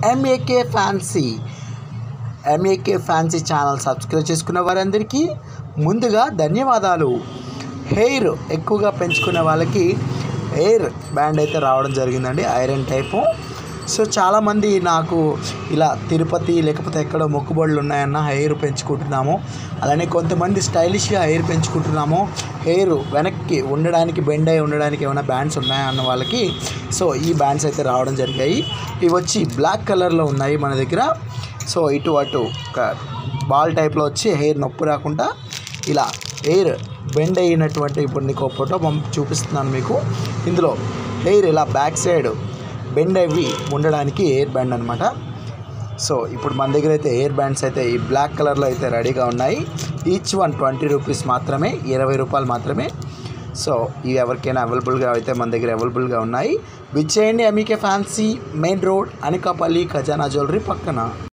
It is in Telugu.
MAK fancy M A K fancy channel subscribe చేసుకున్న వారందరికీ ముందుగా ధన్యవాదాలు హెయిర్ ఎక్కువగా పెంచుకునే వాళ్ళకి హెయిర్ బ్యాండ్ అయితే రావడం జరిగిందండి ఐరన్ టైపు సో చాలామంది నాకు ఇలా తిరుపతి లేకపోతే ఎక్కడో మొక్కుబడులు ఉన్నాయన్న హెయిర్ పెంచుకుంటున్నాము అలానే కొంతమంది స్టైలిష్గా హెయిర్ పెంచుకుంటున్నాము హెయిర్ వెనక్కి ఉండడానికి బెండ్ అయి ఉండడానికి ఏమైనా బ్యాండ్స్ ఉన్నాయా అన్న వాళ్ళకి సో ఈ బ్యాండ్స్ అయితే రావడం జరిగాయి ఇవి వచ్చి బ్లాక్ కలర్లో ఉన్నాయి మన దగ్గర సో ఇటు అటు ఒక బాల్ టైప్లో వచ్చి హెయిర్ నొప్పి రాకుండా ఇలా హెయిర్ బెండ్ అయినటువంటి ఇప్పుడు నీకు ఒక ఫోటో పంపి చూపిస్తున్నాను మీకు ఇందులో హెయిర్ ఇలా బ్యాక్ సైడ్ బెండ్ అవి ఉండడానికి హెయిర్ బ్యాండ్ అనమాట సో ఇప్పుడు మన దగ్గర అయితే హెయిర్ బ్యాండ్స్ అయితే ఈ బ్లాక్ కలర్లో అయితే రెడీగా ఉన్నాయి ఈచ్ వన్ ట్వంటీ రూపీస్ మాత్రమే ఇరవై రూపాయలు మాత్రమే సో ఇవి ఎవరికైనా అవైలబుల్గా అయితే మన దగ్గర అవైలబుల్గా ఉన్నాయి విచ్చేయండి అమీకే fancy main road Anakapalli Khazana jewellery పక్కన